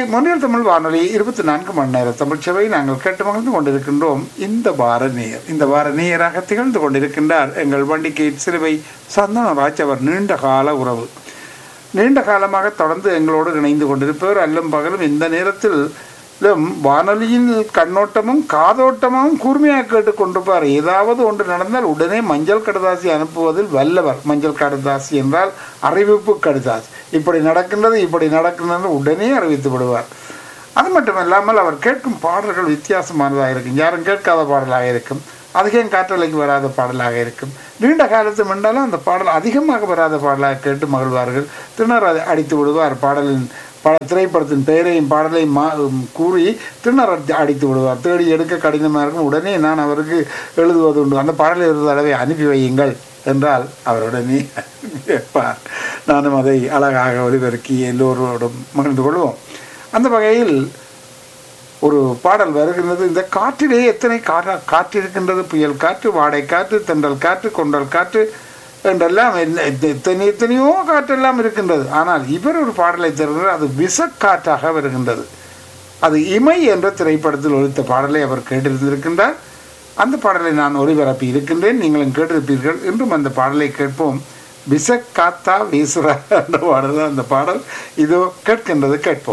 முன்னில் தமிழ் வானொலி இருபத்தி நான்கு மணி நேர தமிழ் சேவை நாங்கள் கேட்டு மகிழ்ந்து கொண்டிருக்கின்றோம் இந்த வார நேயர் இந்த வார நேயராக திகழ்ந்து கொண்டிருக்கின்றார் எங்கள் வண்டிக்கு சிலுவை சந்தனராஜ் அவர் நீண்ட கால உறவு நீண்ட காலமாக தொடர்ந்து எங்களோடு இணைந்து கொண்டிருப்பவர் அல்லும் பகலும் இந்த நேரத்தில் வானொலியின் கண்ணோட்டமும் காதோட்டமும் கூர்மையாக கேட்டுக்கொண்டிருப்பார் ஏதாவது ஒன்று நடந்தால் உடனே மஞ்சள் கடுதாசி அனுப்புவதில் வல்லவர் மஞ்சள் கடுதாசி என்றால் அறிவிப்பு கடுதாசி இப்படி நடக்கின்றது இப்படி நடக்கின்றது உடனே அறிவித்து விடுவார் அது மட்டும் இல்லாமல் அவர் கேட்கும் பாடல்கள் வித்தியாசமானதாக இருக்கும் யாரும் கேட்காத பாடலாக இருக்கும் அதிகம் காற்றலைக்கு வராத பாடலாக இருக்கும் நீண்ட காலத்து முன்னாலும் அந்த பாடல் அதிகமாக வராத பாடலாக கேட்டு மகிழ்வார்கள் திணற அடித்து விடுவார் பாடலின் பல திரைப்படத்தின் பெயரையும் பாடலையும் மா கூறி திணற அடித்து விடுவார் தேடி எடுக்க கடினமாக இருக்கும் உடனே நான் அவருக்கு எழுதுவது உண்டு அந்த பாடலை ஒரு தடவை அனுப்பி வையுங்கள் என்றால் அவருடனே கேட்பார் நானும் அதை அழகாக ஒளிபெருக்கி எல்லோரோடும் மகிழ்ந்து கொள்வோம் அந்த வகையில் ஒரு பாடல் வருகின்றது இந்த காற்றிலே எத்தனை காற்றா காற்று இருக்கின்றது புயல் காற்று வாடை காற்று தென்றல் காற்று கொண்டல் காற்று என்றெல்லாம் எத்தனை எத்தனையோ காற்றெல்லாம் இருக்கின்றது ஆனால் இவர் ஒரு பாடலை தருகிறார் அது விசக்காற்றாக வருகின்றது அது இமை என்ற திரைப்படத்தில் ஒழித்த பாடலை அவர் கேட்டிருந்திருக்கின்றார் அந்த பாடலை நான் ஒளிபரப்பி இருக்கின்றேன் நீங்களும் கேட்டிருப்பீர்கள் இன்றும் அந்த பாடலை கேட்போம் விசக்காத்தா வீசுரா என்ற பாடல் அந்த பாடல் இதோ கேட்கின்றது கேட்போம்